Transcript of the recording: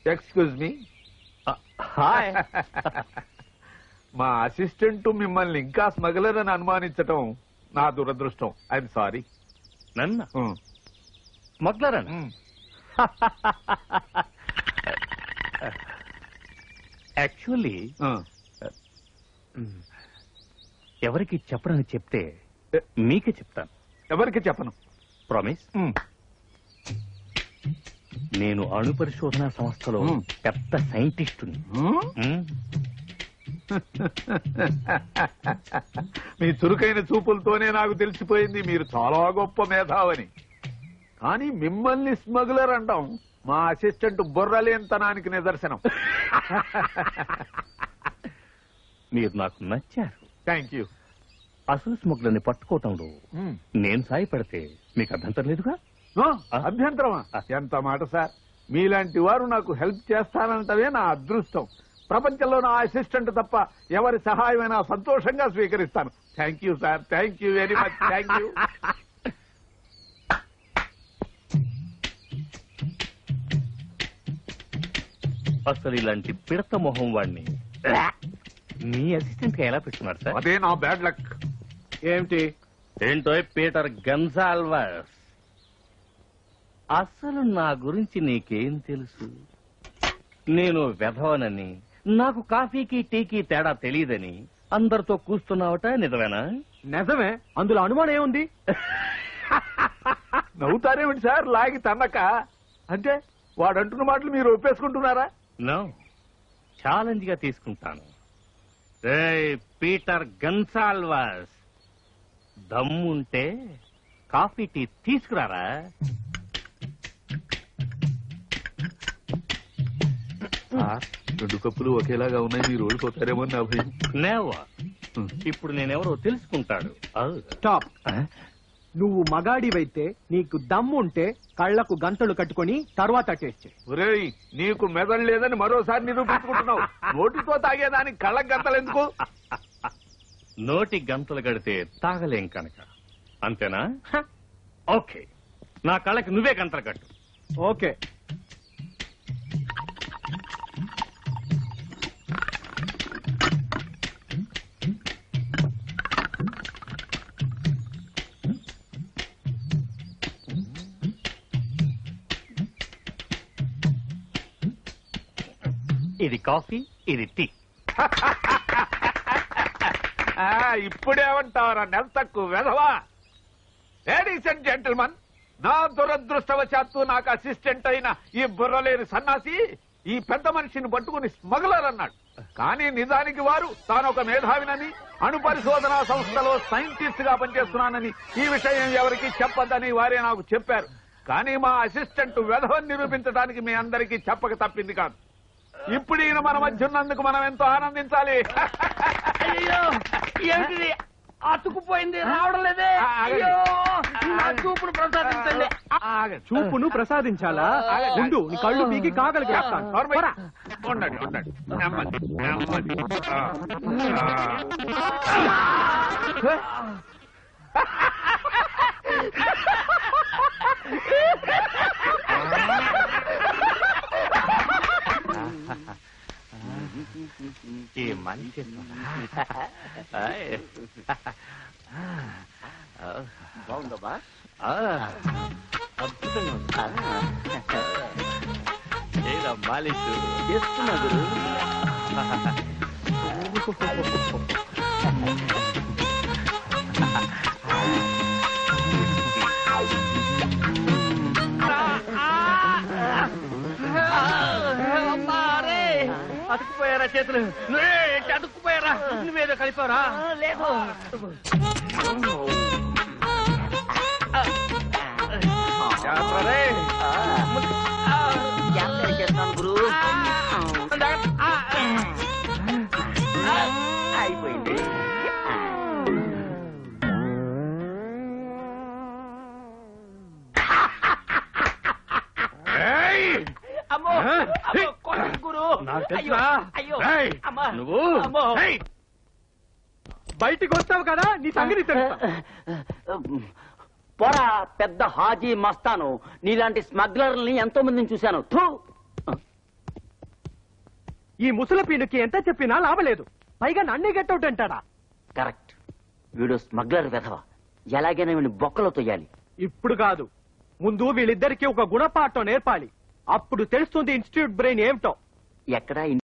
Excuse me hi మా assistant మిమ్మల్ని ఇంకా స్మగ్లర్ అని అనుమానించటం నా దురదృష్టం ఐఎమ్ సారీ నన్న స్మగ్లర్ యాక్చువల్లీ ఎవరికి చెప్పరని చెప్తే మీకే చెప్తాను ఎవరికి చెప్పను ప్రామిస్ Hmm. నేను అణు పరిశోధన సంస్థలో Hmm. పెద్ద సైంటిస్టుని Hmm? Hmm? మీ చురుకైన చూపులతోనే నాకు తెలిసిపోయింది మీరు చాలా గొప్ప మేధావని కానీ మిమ్మల్ని స్మగ్లర్ అంటాం మా అసిస్టెంట్ బుర్రలేనితనానికి నిదర్శనం మీరు నాకు నచ్చారు థ్యాంక్ యూ అసలు స్మగ్లర్ని పట్టుకోవటంలో నేను సాయపడితే మీకు అభ్యంతరం లేదుగా అభ్యంతరమా ఎంత మాట సార్ మీలాంటి వారు నాకు హెల్ప్ చేస్తానంటవే నా అదృష్టం ప్రపంచంలో నా అసిస్టెంట్ తప్ప ఎవరి సహాయమైనా సంతోషంగా స్వీకరిస్తాను thank you sir thank you very much thank you అసలు ఇలాంటి పిడత మొహం వాడిని మీ అసిస్టెంట్ గా ఎలా పెట్టుకున్నారు సార్ అదే నా బ్యాడ్ లక్ ఏమిటి ఏంటో పీటర్ గన్సాల్వర్స్ అసలు నా గురించి నీకేం తెలుసు నేను వెధవనని నాకు కాఫీకి టీకి తేడా తెలియదని అందరితో కూస్తున్నావట నిజమేనా నిజమే అందులో అనుమానం ఏముంది నవ్వుతారేమిటి సార్ లాగి తన్నక అంటే వాడు అంటున్న మాటలు మీరు ఒప్పేసుకుంటున్నారా నో ఛాలెంజ్ గా తీసుకుంటాను రేయ్ పీటర్ గన్సాల్వాస్ దమ్ముంటే కాఫీ టీ తీసుకురారా సార్ రెండు కప్పులు ఒకేలాగా ఉన్నాయి మీరు ఓడిపోతారేమో నా భయం నేవా ఇప్పుడు నేనెవరో తెలుసుకుంటాడు ఔ. స్టాప్ ఆ? నువ్వు మగాడివైతే నీకు దమ్ము ఉంటే కళ్ళకు గంటలు కట్టుకొని తర్వాత టేస్ట్ చేయి ఒరేయ్ నీకు మెదడు లేదని మరోసారి నిరూపించుకుంటున్నావు నోటితో తాగేదానికి కళ్ళకు గంతలు ఎందుకు నోటి గంతలు గడితే తాగలేం కనుక అంతేనా ఓకే నా కళ్ళకి నువ్వే గంతలు కట్టు ఓకే ఇది కాఫీ ఇది టీ ఆ, ఇప్పుడేమంటావరా నెల తక్కువ వెధవా లేడీస్ అండ్ జెంటిల్మన్ నా దురదృష్టవశాత్తు నాకు అసిస్టెంట్ అయిన ఈ బుర్రలేని సన్నాసి ఈ పెద్ద మనిషిని పట్టుకుని స్మగ్లర్ అన్నాడు కానీ నిజానికి వారు తాను ఒక మేధావినని అణు పరిశోధనా సంస్థలో సైంటిస్ట్ గా పనిచేస్తున్నానని ఈ విషయం ఎవరికి చెప్పొద్దని వారే నాకు చెప్పారు కానీ మా అసిస్టెంట్ వెధవని నిరూపించడానికి మీ అందరికీ చెప్పక తప్పింది కాదు ఇప్పుడు ఈయన మన మధ్య ఉన్నందుకు మనం ఎంతో ఆనందించాలి అయ్యో ఏమిటిది అతుకుపోయింది రావడం లేదే అయ్యో నా చూపును ప్రసాదించండి ఆగండి. చూపును ప్రసాదించాలా ఉండు నీ కళ్ళు పీకి కాగలికి వేస్తాను నోర్మై. పోరా. ఉండండి ఉండండి నెమ్మది నెమ్మది ఆ, ఏ మంచి బాగుందబ్బా అద్భుతంగా ఉంది ఏరా మాలిష్ చేస్తున్నా గురు అతుకుపోయారా చేతులు నువ్వే అతుక్కుపోయారా నువ్వేదో కలిపారా లేదు జాగ్రత్త రే. జాగ్రత్త చేస్తాను గురు అయిపోయింది ఏయ్! అమ్మో అమ్మో కొట్టకు గురు నాకు అయ్యో తెలుసా? అయ్యో ఏయ్! అమ్మా నువ్వు అమ్మో ఏయ్! బయటికి వస్తావు కదా నీ సంగతి తెలుస్తా పొరా పెద్ద హాజీ మస్తాను నీలాంటి స్మగ్లర్ని ఎంతో మందిని చూశాను థూ ఈ ముసల పీనుకి ఎంత చెప్పినా లాభలేదు పైగా నన్నే గెట్టవుట్ అంటాడా కరెక్ట్ వీడు స్మగ్లర్ వెధవ ఎలాగైనా వీడిని బొక్కలో తొయ్యాలి ఇప్పుడు కాదు ముందు వీళ్ళిద్దరికి ఒక గుణపాఠం నేర్పాలి అప్పుడు తెలుస్తుంది ఇన్స్టిట్యూట్ బ్రెయిన్ ఏమిటో ఎక్కడా